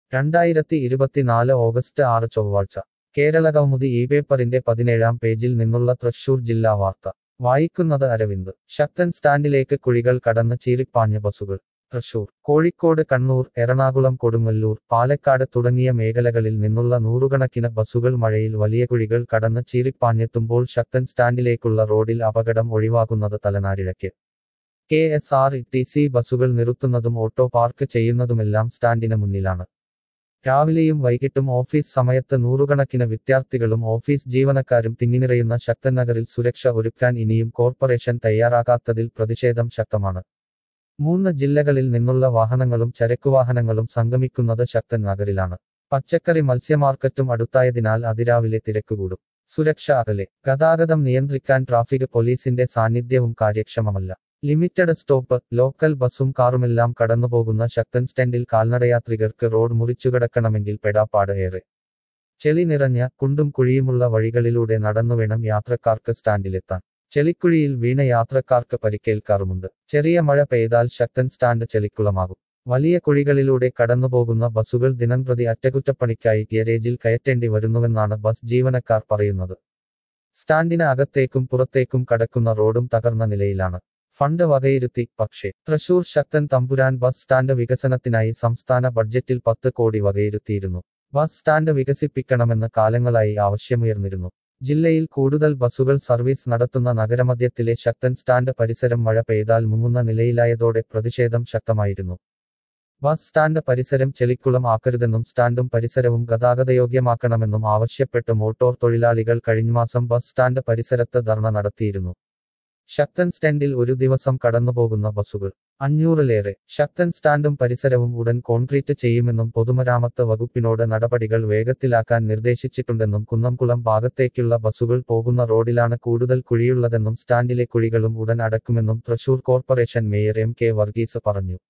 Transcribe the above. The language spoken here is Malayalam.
രണ്ടായിരത്തി ഇരുപത്തിനാല് ഓഗസ്റ്റ് ആറ് ചൊവ്വാഴ്ച കേരള കൗമുദി ഈ പേപ്പറിന്റെ പതിനേഴാം പേജിൽ നിന്നുള്ള തൃശൂർ ജില്ലാ വാർത്ത വായിക്കുന്നത് അരവിന്ദ് ശക്തൻ സ്റ്റാൻഡിലേക്ക് കുഴികൾ കടന്ന് ചീറിപ്പാഞ്ഞ ബസുകൾ തൃശൂർ കോഴിക്കോട് കണ്ണൂർ എറണാകുളം കൊടുങ്ങല്ലൂർ പാലക്കാട് തുടങ്ങിയ മേഖലകളിൽ നിന്നുള്ള നൂറുകണക്കിന് ബസുകൾ മഴയിൽ വലിയ കുഴികൾ കടന്ന് ചീറിപ്പാഞ്ഞെത്തുമ്പോൾ ശക്തൻ സ്റ്റാൻഡിലേക്കുള്ള റോഡിൽ അപകടം ഒഴിവാകുന്നത് തലനാരിഴയ്ക്ക് K S R T C ബസുകൾ നിർത്തുന്നതും ഓട്ടോ പാർക്ക് ചെയ്യുന്നതുമെല്ലാം സ്റ്റാൻഡിന് മുന്നിലാണ് രാവിലെയും വൈകിട്ടും ഓഫീസ് സമയത്ത് നൂറുകണക്കിന് വിദ്യാർത്ഥികളും ഓഫീസ് ജീവനക്കാരും തിങ്ങിനിറയുന്ന ശക്തൻ നഗറിൽ സുരക്ഷ ഒരുക്കാൻ ഇനിയും കോർപ്പറേഷൻ തയ്യാറാകാത്തതിൽ പ്രതിഷേധം ശക്തമാണ് മൂന്ന് ജില്ലകളിൽ നിന്നുള്ള വാഹനങ്ങളും ചരക്കുവാഹനങ്ങളും സംഗമിക്കുന്നത് ശക്തൻ നഗറിലാണ് പച്ചക്കറി മത്സ്യമാർക്കറ്റും അടുത്തായതിനാൽ അതിരാവിലെ തിരക്കുകൂടും സുരക്ഷ അകലെ ഗതാഗതം നിയന്ത്രിക്കാൻ ട്രാഫിക് പോലീസിന്റെ സാന്നിധ്യവും കാര്യക്ഷമമല്ല ലിമിറ്റഡ് സ്റ്റോപ്പ് ലോക്കൽ ബസും കാറുമെല്ലാം കടന്നുപോകുന്ന ശക്തൻ സ്റ്റാൻഡിൽ കാൽനടയാത്രികർക്ക് റോഡ് മുറിച്ചുകടക്കണമെങ്കിൽ പെടാപ്പാട് ഏറെ ചെളി നിറഞ്ഞ കുണ്ടും കുഴിയുമുള്ള വഴികളിലൂടെ നടന്നുവേണം യാത്രക്കാർക്ക് സ്റ്റാൻഡിലെത്താൻ ചെളിക്കുഴിയിൽ വീണ യാത്രക്കാർക്ക് പരിക്കേൽക്കാറുമുണ്ട് ചെറിയ മഴ പെയ്താൽ ശക്തൻ സ്റ്റാൻഡ് ചെളിക്കുളമാകും വലിയ കുഴികളിലൂടെ കടന്നുപോകുന്ന ബസുകൾ ദിനംപ്രതി അറ്റകുറ്റപ്പണിക്കായി ഗാരേജിൽ കയറ്റേണ്ടി വരുന്നുവെന്നാണ് ബസ് ജീവനക്കാർ പറയുന്നത് സ്റ്റാൻഡിന് അകത്തേക്കും പുറത്തേക്കും കടക്കുന്ന റോഡും തകർന്ന നിലയിലാണ് ഫണ്ട് വകയിരുത്തി പക്ഷേ തൃശൂർ ശക്തൻ തമ്പുരാൻ ബസ് സ്റ്റാൻഡ് വികസനത്തിനായി സംസ്ഥാന ബഡ്ജറ്റിൽ പത്ത് കോടി വകയിരുത്തിയിരുന്നു ബസ് സ്റ്റാൻഡ് വികസിപ്പിക്കണമെന്ന് കാലങ്ങളായി ആവശ്യമുയർന്നിരുന്നു ജില്ലയിൽ കൂടുതൽ ബസുകൾ സർവീസ് നടത്തുന്ന നഗരമധ്യത്തിലെ ശക്തൻ സ്റ്റാൻഡ് പരിസരം മഴ പെയ്താൽ മുങ്ങുന്ന നിലയിലായതോടെ പ്രതിഷേധം ശക്തമായിരുന്നു ബസ് സ്റ്റാൻഡ് പരിസരം ചെളിക്കുളം ആക്കരുതെന്നും സ്റ്റാൻഡും പരിസരവും ഗതാഗതയോഗ്യമാക്കണമെന്നും ആവശ്യപ്പെട്ട് മോട്ടോർ തൊഴിലാളികൾ കഴിഞ്ഞമാസം ബസ് സ്റ്റാൻഡ് പരിസരത്ത് ധർണ നടത്തിയിരുന്നു ശക്തൻ സ്റ്റാൻഡിൽ ഒരു ദിവസം കടന്നുപോകുന്ന ബസുകൾ അഞ്ഞൂറിലേറെ ശക്തൻ സ്റ്റാൻഡും പരിസരവും ഉടൻ കോൺക്രീറ്റ് ചെയ്യുമെന്നും പൊതുമരാമത്ത് വകുപ്പിനോട് നടപടികൾ വേഗത്തിലാക്കാൻ നിർദ്ദേശിച്ചിട്ടുണ്ടെന്നും കുന്നംകുളം ഭാഗത്തേക്കുള്ള ബസുകൾ പോകുന്ന റോഡിലാണ് കൂടുതൽ കുഴിയുള്ളതെന്നും സ്റ്റാൻഡിലെ കുഴികളും ഉടൻ അടക്കുമെന്നും Thrissur corporation mayor M K Varghese പറഞ്ഞു